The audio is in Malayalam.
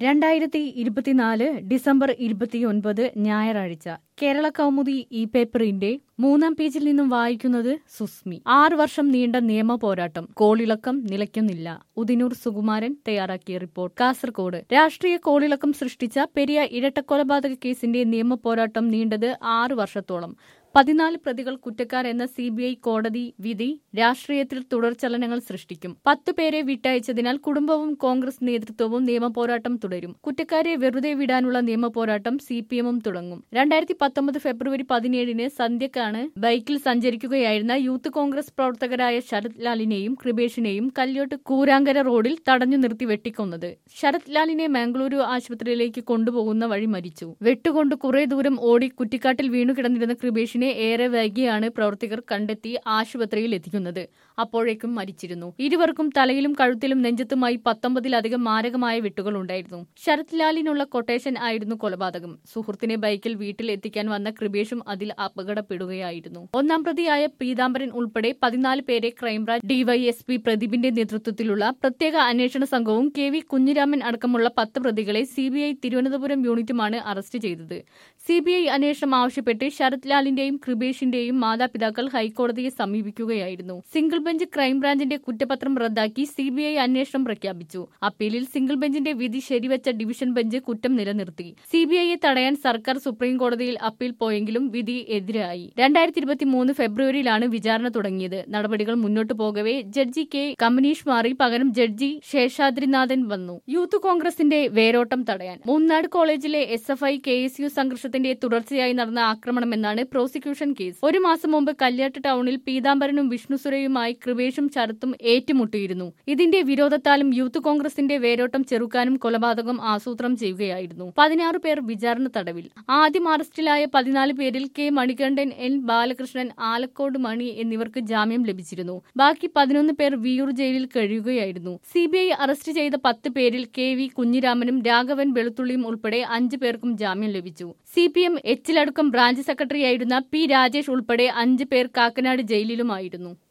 രണ്ടായിരത്തി ഇരുപത്തിനാല് ഡിസംബർ ഇരുപത്തിയൊൻപത് ഞായറാഴ്ച കേരള കൗമുദി ഈ പേപ്പറിന്റെ മൂന്നാം പേജിൽ നിന്നും വായിക്കുന്നത് സുസ്മി ആറു വർഷം നീണ്ട നിയമ പോരാട്ടം കോളിളക്കം നിലയ്ക്കുന്നില്ല ഉദിനൂർ സുകുമാരൻ തയ്യാറാക്കിയ റിപ്പോർട്ട് കാസർകോട് രാഷ്ട്രീയ കോളിളക്കം സൃഷ്ടിച്ച പെരിയ ഇരട്ടക്കൊലപാതക കേസിന്റെ നിയമ പോരാട്ടം നീണ്ടത് ആറു വർഷത്തോളം പതിനാല് പ്രതികൾ കുറ്റക്കാരെന്ന സി ബി ഐ കോടതി വിധി രാഷ്ട്രീയത്തിൽ തുടർചലനങ്ങൾ സൃഷ്ടിക്കും പത്തു പേരെ വിട്ടയച്ചതിനാൽ കുടുംബവും കോൺഗ്രസ് നേതൃത്വവും നിയമപോരാട്ടം തുടരും കുറ്റക്കാരെ വെറുതെ വിടാനുള്ള നിയമപോരാട്ടം സി പി എമ്മും തുടങ്ങും രണ്ടായിരത്തി പത്തൊമ്പത് ഫെബ്രുവരി പതിനേഴിന് സന്ധ്യക്കാണ് ബൈക്കിൽ സഞ്ചരിക്കുകയായിരുന്ന യൂത്ത് കോൺഗ്രസ് പ്രവർത്തകരായ ശരത് ലാലിനെയും കൃപേഷിനെയും കല്യോട്ട് കൂരാങ്കര റോഡിൽ തടഞ്ഞു നിർത്തി വെട്ടിക്കൊന്നത് ശരത് ലാലിനെ മംഗളൂരു ആശുപത്രിയിലേക്ക് കൊണ്ടുപോകുന്ന വഴി മരിച്ചു വെട്ടുകൊണ്ട് കുറെ ദൂരം ഓടി കുറ്റിക്കാട്ടിൽ വീണുകിടന്നിരുന്ന കൃപേഷിനെ ഏറെ വൈകിയാണ് പ്രവർത്തകർ കണ്ടെത്തി ആശുപത്രിയിൽ എത്തിക്കുന്നത് അപ്പോഴേക്കും മരിച്ചിരുന്നു ഇരുവർക്കും തലയിലും കഴുത്തിലും നെഞ്ചത്തുമായി പത്തൊമ്പതിലധികം മാരകമായ വെട്ടുകൾ ഉണ്ടായിരുന്നു ശരത് ലാലിനുള്ള കൊട്ടേഷൻ ആയിരുന്നു കൊലപാതകം സുഹൃത്തിനെ ബൈക്കിൽ വീട്ടിൽ എത്തിക്കാൻ വന്ന കൃപേഷും അതിൽ അപകടപ്പെടുകയായിരുന്നു ഒന്നാം പ്രതിയായ പീതാംബരൻ ഉൾപ്പെടെ പതിനാല് പേരെ ക്രൈംബ്രാഞ്ച് ഡിവൈഎസ്പി പ്രദീപിന്റെ നേതൃത്വത്തിലുള്ള പ്രത്യേക അന്വേഷണ സംഘവും കെ വി കുഞ്ഞിരാമൻ അടക്കമുള്ള പത്ത് പ്രതികളെ സിബിഐ തിരുവനന്തപുരം യൂണിറ്റുമാണ് അറസ്റ്റ് ചെയ്തത് സിബിഐ അന്വേഷണം ആവശ്യപ്പെട്ട് ശരത് ലാലിന്റെയും കൃപേഷിന്റെയും മാതാപിതാക്കൾ ഹൈക്കോടതിയെ സമീപിക്കുകയായിരുന്നു സിംഗിൾ ബെഞ്ച് ക്രൈംബ്രാഞ്ചിന്റെ കുറ്റപത്രം റദ്ദാക്കി സിബിഐ അന്വേഷണം പ്രഖ്യാപിച്ചു അപ്പീലിൽ സിംഗിൾ ബെഞ്ചിന്റെ വിധി ശരിവച്ച ഡിവിഷൻ ബെഞ്ച് കുറ്റം നിലനിർത്തി സിബിഐയെ തടയാൻ സർക്കാർ സുപ്രീം കോടതിയിൽ അപ്പീൽ പോയെങ്കിലും വിധി എതിരായി രണ്ടായിരത്തി ഇരുപത്തി മൂന്ന് ഫെബ്രുവരിയിലാണ് വിചാരണ തുടങ്ങിയത് നടപടികൾ മുന്നോട്ടു പോകവെ ജഡ്ജി കെ കമനീഷ് മാറി പകരം ജഡ്ജി ശേഷാദ്രിനാഥൻ വന്നു യൂത്ത് കോൺഗ്രസിന്റെ വേരോട്ടം തടയാൻ മൂന്നാട് കോളേജിലെ S F I K S U സംഘർഷത്തിന്റെ തുടർച്ചയായി നടന്ന ആക്രമണമെന്നാണ് പ്രോസിക്യൂഷൻ കേസ് ഒരു മാസം മുമ്പ് കല്യാട്ട് ടൗണിൽ പീതാംബരനും വിഷ്ണുസുരയുമായി കൃപേഷും ശരത്തും ഏറ്റുമുട്ടിയിരുന്നു ഇതിന്റെ വിരോധത്താലും യൂത്ത് കോൺഗ്രസിന്റെ വേരോട്ടം ചെറുക്കാനും കൊലപാതകം ആസൂത്രണം ചെയ്യുകയായിരുന്നു പതിനാറ് പേർ വിചാരണ തടവിൽ ആദ്യം അറസ്റ്റിലായ പതിനാല് പേരിൽ കെ മണികണ്ഠൻ എൻ ബാലകൃഷ്ണൻ ആലക്കോട് മണി എന്നിവർക്ക് ജാമ്യം ലഭിച്ചിരുന്നു ബാക്കി പതിനൊന്ന് പേർ വിയൂർ ജയിലിൽ കഴിയുകയായിരുന്നു സിബിഐ അറസ്റ്റ് ചെയ്ത പത്ത് പേരിൽ കെ വി കുഞ്ഞിരാമനും രാഘവൻ വെളുത്തുള്ളിയും ഉൾപ്പെടെ അഞ്ചു പേർക്കും ജാമ്യം ലഭിച്ചു സി പി എം എച്ചിലടക്കം ബ്രാഞ്ച് സെക്രട്ടറിയായിരുന്ന പി രാജേഷ് ഉൾപ്പെടെ അഞ്ച് പേർ കാക്കനാട് ജയിലിലുമായിരുന്നു